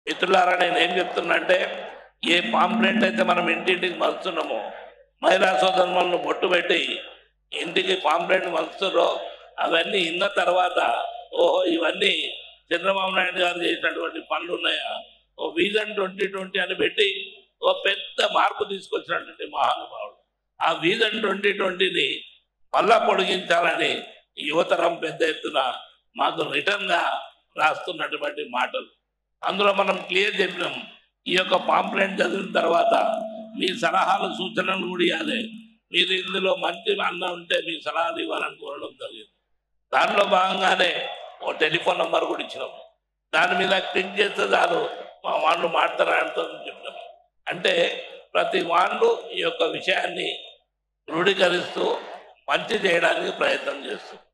మిత్రులారా నేను ఏం చెప్తున్నా ఏ పాంప్లెంట్ అయితే మనం ఇంటింటికి మలుస్తున్నామో మహిళా సోదరులను బొట్టు పెట్టి ఇంటికి పాంప్లెంట్ మలుస్తున్నారో అవన్నీ ఇన్న తర్వాత ఓహో ఇవన్నీ చంద్రబాబు నాయుడు గారు చేసినటువంటి పనులు ఉన్నాయా ఓ విజన్ ట్వంటీ ట్వంటీ అని పెట్టి ఓ పెద్ద మార్పు తీసుకొచ్చినటువంటి మహానుభావుడు ఆ విజన్ ట్వంటీ ట్వంటీని మళ్ళా పొడిగించాలని యువతరం పెద్ద ఎత్తున మాకు రిటర్న్ గా రాస్తున్నటువంటి మాటలు అందులో మనం క్లియర్ చెప్పినాం ఈ యొక్క పాంప్లెంట్ చదివిన తర్వాత మీ సలహాలు సూచనలు కూడా ఇవ్వాలి మీరు ఇందులో మంచి అన్న ఉంటే మీ సలహాలు ఇవ్వాలని కోరడం జరిగింది దానిలో భాగంగానే ఓ టెలిఫోన్ నెంబర్ కూడా ఇచ్చినాం దాని మీద క్లిక్ చేస్తే చాలు మా వాళ్ళు మాట్లాడతారు చెప్పినాం అంటే ప్రతి వాళ్ళు ఈ యొక్క విషయాన్ని దృఢీకరిస్తూ మంచి చేయడానికి ప్రయత్నం చేస్తారు